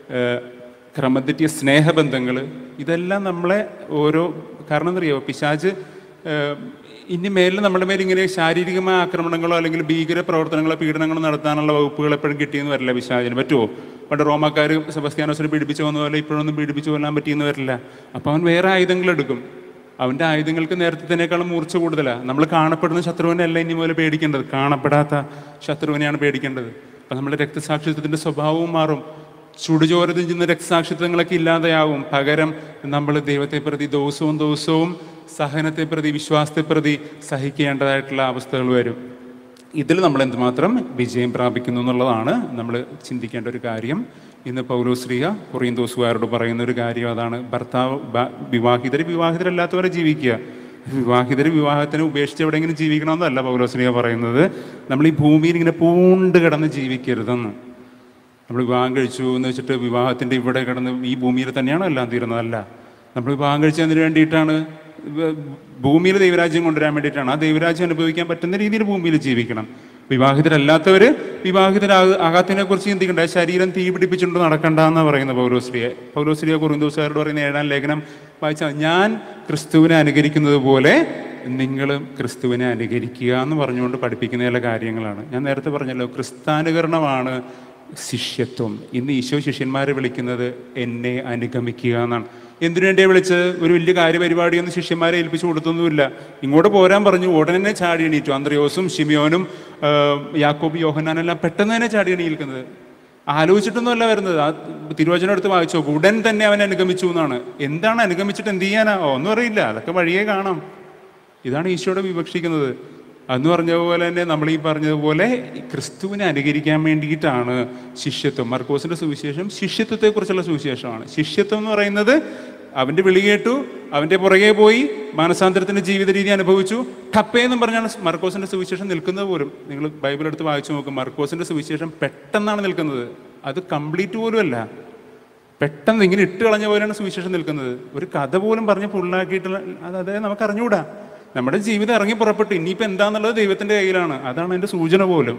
ക്രമം തെറ്റിയ സ്നേഹബന്ധങ്ങൾ ഇതെല്ലാം നമ്മളെ ഓരോ കാരണം എന്തറിയോ പിശാജ് ഏഹ്, ഇനി മേലിൽ നമ്മുടെ മേൽ ഇങ്ങനെ ശാരീരികമായ ആക്രമണങ്ങളോ അല്ലെങ്കിൽ ഭീകര പ്രവർത്തനങ്ങളോ പീഡനങ്ങളോ നടത്താനുള്ള വകുപ്പുകൾ എപ്പോഴും കിട്ടിയെന്ന് വരില്ല പിശാജിന് പറ്റുമോ പണ്ട് റോമാക്കാർ സെബസ്ത്യാനോസിനെ പീഡിപ്പിച്ചു വന്ന പോലെ ഇപ്പോഴൊന്നും പീഡിപ്പിച്ചു കൊല്ലാൻ പറ്റിയെന്ന് വരില്ല അപ്പോൾ അവൻ വേറെ ആയുധങ്ങൾ എടുക്കും അവൻ്റെ ആയുധങ്ങൾക്ക് നേരത്തേക്കാളും മൂർച്ച കൂടുതലാണ് നമ്മൾ കാണപ്പെടുന്ന ശത്രുവിനെ അല്ല ഇനി മുതൽ പേടിക്കേണ്ടത് കാണപ്പെടാത്ത ശത്രുവിനെയാണ് പേടിക്കേണ്ടത് അപ്പം നമ്മുടെ രക്തസാക്ഷിത്വത്തിൻ്റെ സ്വഭാവവും മാറും ചുടുചോര തിഞ്ചുന്ന രക്തസാക്ഷിത്വങ്ങളൊക്കെ ഇല്ലാതെയാവും പകരം നമ്മൾ ദൈവത്തെ പ്രതി ദിവസവും ദിവസവും സഹനത്തെ പ്രതി വിശ്വാസത്തെ പ്രതി സഹിക്കേണ്ടതായിട്ടുള്ള അവസ്ഥകൾ വരും ഇതിൽ നമ്മൾ എന്തുമാത്രം വിജയം പ്രാപിക്കുന്നു എന്നുള്ളതാണ് നമ്മൾ ചിന്തിക്കേണ്ട ഒരു കാര്യം ഇന്ന് പൗലോശ്രീയ കൊറിയന്തോസുകാരോട് പറയുന്ന ഒരു കാര്യം അതാണ് ഭർത്താവ് ബ- വിവാഹിതര് വിവാഹിതരല്ലാത്തവരെ ജീവിക്കുക വിവാഹിതര് വിവാഹത്തിന് ഉപേക്ഷിച്ച് എവിടെയെങ്കിലും ജീവിക്കണമെന്നല്ല പൗലോശ്രീയ പറയുന്നത് നമ്മൾ ഈ ഭൂമിയിൽ ഇങ്ങനെ പൂണ്ട് കിടന്ന് ജീവിക്കരുതെന്ന് നമ്മൾ വിവാഹം കഴിച്ചു എന്ന് വെച്ചിട്ട് വിവാഹത്തിൻ്റെ ഇവിടെ കിടന്ന് ഈ ഭൂമിയിൽ തന്നെയാണോ എല്ലാം തീരുന്നതല്ല നമ്മൾ വിവാഹം കഴിച്ചതിന് വേണ്ടിയിട്ടാണ് വ- ഭൂമിയിൽ ദൈവരാജ്യം കൊണ്ടുവരാൻ വേണ്ടിയിട്ടാണ് ആ ദൈവരാജ്യം അനുഭവിക്കാൻ പറ്റുന്ന രീതിയിൽ ഭൂമിയിൽ ജീവിക്കണം വിവാഹിതരല്ലാത്തവർ വിവാഹിതരാകാത്തതിനെ കുറിച്ച് ചിന്തിക്കണ്ട ശരീരം തീ പിടിപ്പിച്ചുകൊണ്ട് നടക്കണ്ട എന്ന് പറയുന്ന പൗരോശ്രീയെ പൗരോശ്രീയെ കുറുന്തോസുകാരോട് പറയുന്ന ഏഴാം ലേഖനം വായിച്ചാൽ ഞാൻ ക്രിസ്തുവിനെ അനുകരിക്കുന്നത് പോലെ നിങ്ങളും ക്രിസ്തുവിനെ അനുകരിക്കുക എന്ന് പറഞ്ഞുകൊണ്ട് പഠിപ്പിക്കുന്ന ചില കാര്യങ്ങളാണ് ഞാൻ നേരത്തെ പറഞ്ഞല്ലോ ക്രിസ്താനുകരണമാണ് ശിഷ്യത്വം ഇന്ന് ഈശോ ശിഷ്യന്മാരെ വിളിക്കുന്നത് എന്നെ അനുഗമിക്കുക എന്നാണ് എന്തിനു വേണ്ടിയാ വിളിച്ച് ഒരു വലിയ കാര്യപരിപാടിയൊന്നും ശിഷ്യന്മാരെ ഏൽപ്പിച്ചു കൊടുത്തൊന്നുമില്ല ഇങ്ങോട്ട് പോരാൻ പറഞ്ഞു ഉടനെ തന്നെ ചാടി എണീറ്റു അന്ത്രയോസും ഷിമിയോനും ആ, യാക്കോബ് യോഹനാനെല്ലാം പെട്ടെന്ന് തന്നെ ചാടി എണീൽക്കുന്നത് ആലോചിച്ചിട്ടൊന്നുമല്ല വരുന്നത് ആ തിരുവചനം എടുത്ത് വായിച്ചു നോക്കും ഉടൻ തന്നെ അവൻ അനുഗമിച്ചു എന്നാണ് എന്താണ് അനുഗമിച്ചിട്ട് എന്ത് ചെയ്യാനാ ഓ, ഒന്നും അറിയില്ല അതൊക്കെ വഴിയേ കാണാം ഇതാണ് ഈശോയുടെ വിവക്ഷിക്കുന്നത് അന്ന് പറഞ്ഞ പോലെ തന്നെ നമ്മൾ ഈ പറഞ്ഞതുപോലെ ഈ ക്രിസ്തുവിനെ അനുകരിക്കാൻ വേണ്ടിയിട്ടാണ് ശിഷ്യത്വം മർക്കോസിന്റെ സുവിശേഷം ശിഷ്യത്വത്തെക്കുറിച്ചുള്ള സുവിശേഷമാണ് ശിഷ്യത്വം എന്ന് പറയുന്നത് അവന്റെ വിളി കേട്ടു അവന്റെ പുറകെ പോയി മാനസാന്തരത്തിന്റെ ജീവിത രീതി അനുഭവിച്ചു ടപ്പേന്നും പറഞ്ഞാണ് മർക്കോസിന്റെ സുവിശേഷം നിൽക്കുന്നത് പോലും നിങ്ങൾ ബൈബിൾ എടുത്ത് വായിച്ചു നോക്കും മർക്കോസിന്റെ സുവിശേഷം പെട്ടെന്നാണ് നിൽക്കുന്നത് അത് കംപ്ലീറ്റ് പോലും അല്ല പെട്ടെന്ന് ഇങ്ങനെ ഇട്ട് കളഞ്ഞ പോലെയാണ് സുവിശേഷം നിൽക്കുന്നത് ഒരു കഥ പോലും പറഞ്ഞ് ഫുള്ളാക്കിയിട്ടുള്ള അത് അതേ നമുക്ക് അറിഞ്ഞുകൂടാ നമ്മുടെ ജീവിതം ഇറങ്ങി പുറപ്പെട്ടു ഇനിയിപ്പോൾ എന്താന്നുള്ളത് ദൈവത്തിന്റെ കയ്യിലാണ് അതാണ് അതിന്റെ സൂചന പോലും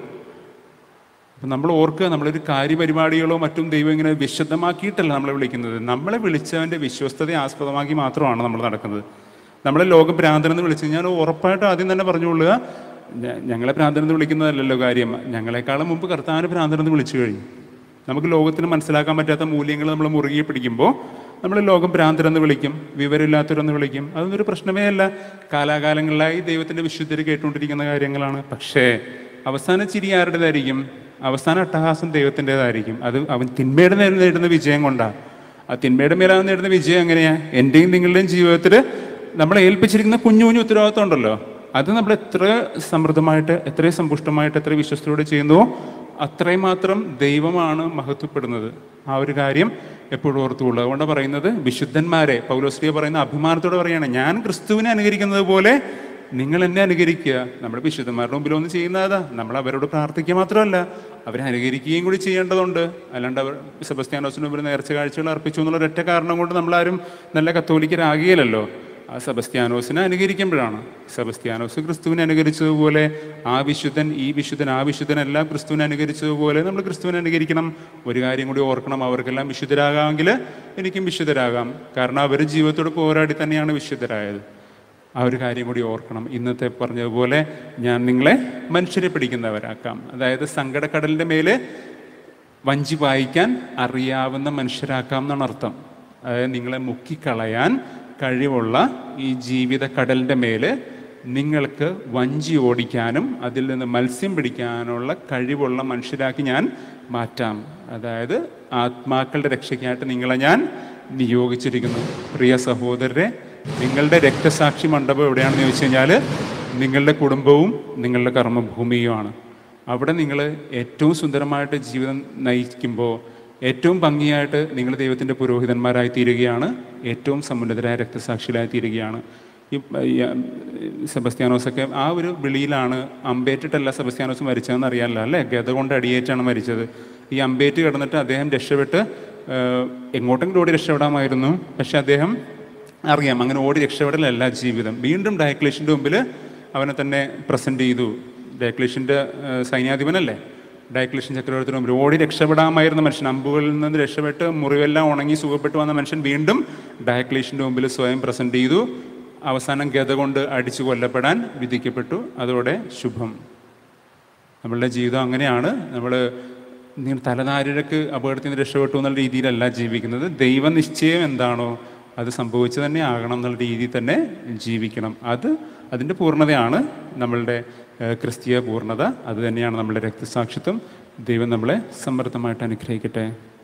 അപ്പം നമ്മൾ ഓർക്കുക നമ്മളൊരു കാര്യപരിപാടികളോ മറ്റും ദൈവം ഇങ്ങനെ വിശദമാക്കിയിട്ടല്ല നമ്മളെ വിളിക്കുന്നത് നമ്മളെ വിളിച്ചവന്റെ വിശ്വസ്തതയെ ആസ്പദമാക്കി മാത്രമാണ് നമ്മൾ നടക്കുന്നത് നമ്മളെ ലോകം ഭ്രാന്തനെന്ന് വിളിച്ചു കഴിഞ്ഞാൽ ഉറപ്പായിട്ടും ആദ്യം തന്നെ പറഞ്ഞുകൊള്ളുക ഞ- ഞങ്ങളെ ഭ്രാന്തനെന്ന് വിളിക്കുന്നതല്ലല്ലോ കാര്യം ഞങ്ങളെക്കാളും മുമ്പ് കർത്താവിന് ഭ്രാന്തനെന്ന് വിളിച്ചു കഴിഞ്ഞു നമുക്ക് ലോകത്തിന് മനസ്സിലാക്കാൻ പറ്റാത്ത മൂല്യങ്ങൾ നമ്മൾ മുറുകെ പിടിക്കുമ്പോൾ നമ്മൾ ലോകം ഭ്രാന്തരെന്ന് വിളിക്കും വിവരമില്ലാത്തവരെന്ന് വിളിക്കും അതൊന്നും ഒരു പ്രശ്നമേ അല്ല കാലാകാലങ്ങളിലായി ദൈവത്തിൻ്റെ വിശുദ്ധര് കേട്ടുകൊണ്ടിരിക്കുന്ന കാര്യങ്ങളാണ് പക്ഷേ അവസാന ചിരി ആരുടേതായിരിക്കും അവസാന അട്ടഹാസം ദൈവത്തിൻ്റെതായിരിക്കും അത് അവൻ തിന്മയുടെ നേരെ നേടുന്ന വിജയം കൊണ്ടാണ് ആ തിന്മയുടെ മേലാവ് നേടുന്ന വിജയം എങ്ങനെയാ എൻ്റെയും നിങ്ങളുടെയും ജീവിതത്തിൽ നമ്മളെ ഏൽപ്പിച്ചിരിക്കുന്ന കുഞ്ഞു കുഞ്ഞു ഉത്തരവാദിത്വം ഉണ്ടല്ലോ അത് നമ്മൾ എത്ര സമൃദ്ധമായിട്ട് എത്രയും സമ്പുഷ്ടമായിട്ട് എത്ര വിശ്വസ്തയോടെ ചെയ്യുന്നുവോ അത്രയും മാത്രം ദൈവമാണ് മഹത്വപ്പെടുന്നത് ആ ഒരു കാര്യം എപ്പോഴും ഓർത്തുകൊള്ളുക അതുകൊണ്ട് പറയുന്നത് വിശുദ്ധന്മാരെ പൗലോസ്ലിയ പറയുന്ന അഭിമാനത്തോടെ പറയാണ് ഞാൻ ക്രിസ്തുവിനെ അനുകരിക്കുന്നത് പോലെ നിങ്ങൾ എന്നെ അനുകരിക്കുക നമ്മുടെ വിശുദ്ധന്മാരുടെ മുമ്പിൽ ഒന്ന് ചെയ്യുന്നതാ നമ്മൾ അവരോട് പ്രാർത്ഥിക്കുക മാത്രമല്ല അവരെ അനുകരിക്കുകയും കൂടി ചെയ്യേണ്ടതുണ്ട് അല്ലാണ്ട് അവർ സെബസ്ത്യാനോസിന് മുമ്പിൽ നേർച്ച കാഴ്ചകൾ അർപ്പിച്ചു എന്നുള്ള ഒരൊറ്റ കാരണം കൊണ്ട് നമ്മളാരും നല്ല കത്തോലിക്കരാകുകയില്ലല്ലോ ആ സെബസ്ത്യാനോസിനെ അനുകരിക്കുമ്പോഴാണ് സെബസ്ത്യാനോസ് ക്രിസ്തുവിനെ അനുകരിച്ചതുപോലെ ആ വിശുദ്ധൻ ഈ വിശുദ്ധൻ ആ വിശുദ്ധൻ എല്ലാം ക്രിസ്തുവിനെ അനുകരിച്ചതുപോലെ നമ്മൾ ക്രിസ്തുവിനെ അനുകരിക്കണം ഒരു കാര്യം കൂടി ഓർക്കണം അവർക്കെല്ലാം വിശുദ്ധരാകാമെങ്കിൽ എനിക്കും വിശുദ്ധരാകാം കാരണം അവർ ജീവിതത്തോട് പോരാടി തന്നെയാണ് വിശുദ്ധരായത് ആ ഒരു കാര്യം കൂടി ഓർക്കണം ഇന്നത്തെ പറഞ്ഞതുപോലെ ഞാൻ നിങ്ങളെ മനുഷ്യരെ പിടിക്കുന്നവരാക്കാം അതായത് സങ്കടക്കടലിൻ്റെ മേലെ വഞ്ചി വായിക്കാൻ അറിയാവുന്ന മനുഷ്യരാക്കാം എന്നാണ് അർത്ഥം അതായത് നിങ്ങളെ മുക്കിക്കളയാൻ കഴിവുള്ള ഈ ജീവിത കടലിൻ്റെ മേലെ നിങ്ങൾക്ക് വഞ്ചി ഓടിക്കാനും അതിൽ നിന്ന് മത്സ്യം പിടിക്കാനുള്ള കഴിവുള്ള മനുഷ്യരാക്കി ഞാൻ മാറ്റാം അതായത് ആത്മാക്കളുടെ രക്ഷയ്ക്കായിട്ട് നിങ്ങളെ ഞാൻ നിയോഗിച്ചിരിക്കുന്നു പ്രിയ സഹോദരരെ നിങ്ങളുടെ രക്തസാക്ഷി മണ്ഡപം എവിടെയാണെന്ന് ചോദിച്ചു കഴിഞ്ഞാൽ നിങ്ങളുടെ കുടുംബവും നിങ്ങളുടെ കർമ്മഭൂമിയുമാണ് അവിടെ നിങ്ങൾ ഏറ്റവും സുന്ദരമായിട്ട് ജീവിതം നയിക്കുമ്പോൾ ഏറ്റവും ഭംഗിയായിട്ട് നിങ്ങൾ ദൈവത്തിൻ്റെ പുരോഹിതന്മാരായി തീരുകയാണ് ഏറ്റവും സമുന്നതരായ രക്തസാക്ഷികളായി തീരുകയാണ് ഈ ഈ, ആ, സെബസ്ത്യാനോസൊക്കെ ആ ഒരു വിളിയിലാണ് അമ്പേറ്റിട്ടല്ല സെബസ്ത്യാനോസ് മരിച്ചതെന്ന് അറിയാമല്ലോ അല്ലേ ഗത കൊണ്ട് അടിയേറ്റാണ് മരിച്ചത് ഈ അമ്പേറ്റ് കിടന്നിട്ട് അദ്ദേഹം രക്ഷപ്പെട്ട് ആ, എങ്ങോട്ടെങ്കിലും ഓടി രക്ഷപ്പെടാമായിരുന്നു പക്ഷെ അദ്ദേഹം അറിയാം അങ്ങനെ ഓടി രക്ഷപ്പെടലല്ല ജീവിതം വീണ്ടും ഡയക്ലേഷൻ്റെ മുമ്പിൽ അവനെ തന്നെ പ്രസൻറ്റ് ചെയ്തു ഡയക്ലേഷൻ്റെ സൈന്യാധിപനല്ലേ ഡയക്ലേഷൻ ചക്രവർത്തിയുടെ മുമ്പിൽ ഓടി രക്ഷപ്പെടാമായിരുന്ന മനുഷ്യൻ അമ്പുകളിൽ നിന്ന് രക്ഷപ്പെട്ട് മുറിവെല്ലാം ഉണങ്ങി സുഖപ്പെട്ടു വന്ന മനുഷ്യൻ വീണ്ടും ഡയക്ലേഷൻ്റെ മുമ്പിൽ സ്വയം പ്രസൻറ്റ് ചെയ്തു അവസാനം ഗത കൊണ്ട് അടിച്ചു കൊല്ലപ്പെടാൻ വിധിക്കപ്പെട്ടു അതോടെ ശുഭം നമ്മളുടെ ജീവിതം അങ്ങനെയാണ് നമ്മൾ നിങ്ങൾ തലനാരിഴക്ക് അപകടത്തിൽ നിന്ന് രക്ഷപ്പെട്ടു എന്നുള്ള രീതിയിലല്ല ജീവിക്കുന്നത് ദൈവനിശ്ചയം എന്താണോ അത് സംഭവിച്ചു തന്നെ ആകണം എന്നുള്ള രീതിയിൽ തന്നെ ജീവിക്കണം അത് അതിൻ്റെ പൂർണ്ണതയാണ് നമ്മളുടെ ഏഹ്, ക്രിസ്തീയ പൂർണ്ണത അത് തന്നെയാണ് നമ്മളുടെ രക്തസാക്ഷിത്വം ദൈവം നമ്മളെ സമൃദ്ധമായിട്ട് അനുഗ്രഹിക്കട്ടെ